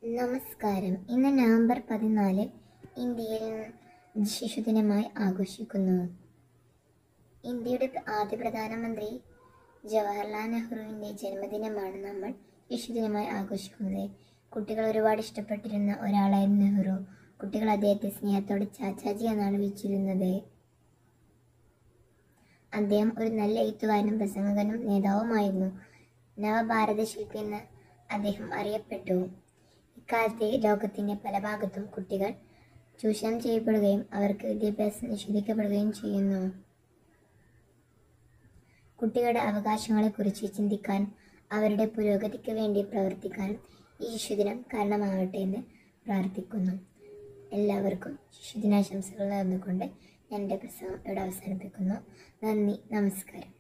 നമസ്കാരം ഇന്ന് നവംബർ പതിനാല് ഇന്ത്യയിൽ ശിശുദിനമായി ആഘോഷിക്കുന്നു ഇന്ത്യയുടെ ആദ്യ പ്രധാനമന്ത്രി ജവഹർലാൽ നെഹ്റുവിൻ്റെ ജന്മദിനമാണ് നമ്മൾ ശിശുദിനമായി ആഘോഷിക്കുന്നത് കുട്ടികൾ ഒരുപാട് ഇഷ്ടപ്പെട്ടിരുന്ന ഒരാളായിരുന്നു നെഹ്റു കുട്ടികൾ അദ്ദേഹത്തെ സ്നേഹത്തോടെ ചാച്ചാജി എന്നാണ് വിളിച്ചിരുന്നത് അദ്ദേഹം ഒരു നല്ല എഴുത്തുകാരനും പ്രസംഗകനും നേതാവുമായിരുന്നു നവഭാരത ശില്പി എന്ന് അദ്ദേഹം അറിയപ്പെട്ടു ഇക്കാലത്തെ ലോകത്തിൻ്റെ പല ഭാഗത്തും കുട്ടികൾ ചൂഷണം ചെയ്യപ്പെടുകയും അവർക്ക് വിദ്യാഭ്യാസം നിഷേധിക്കപ്പെടുകയും ചെയ്യുന്നു കുട്ടികളുടെ അവകാശങ്ങളെക്കുറിച്ച് ചിന്തിക്കാൻ അവരുടെ പുരോഗതിക്ക് വേണ്ടി പ്രവർത്തിക്കാൻ ഈ ശിശുദിനം കാരണമാവട്ടെ എന്ന് പ്രാർത്ഥിക്കുന്നു എല്ലാവർക്കും ശിശുദിനാശംസകൾ നേർന്നുകൊണ്ട് ഞാൻ എൻ്റെ പ്രസംഗം ഇവിടെ അവസാനിപ്പിക്കുന്നു നന്ദി നമസ്കാരം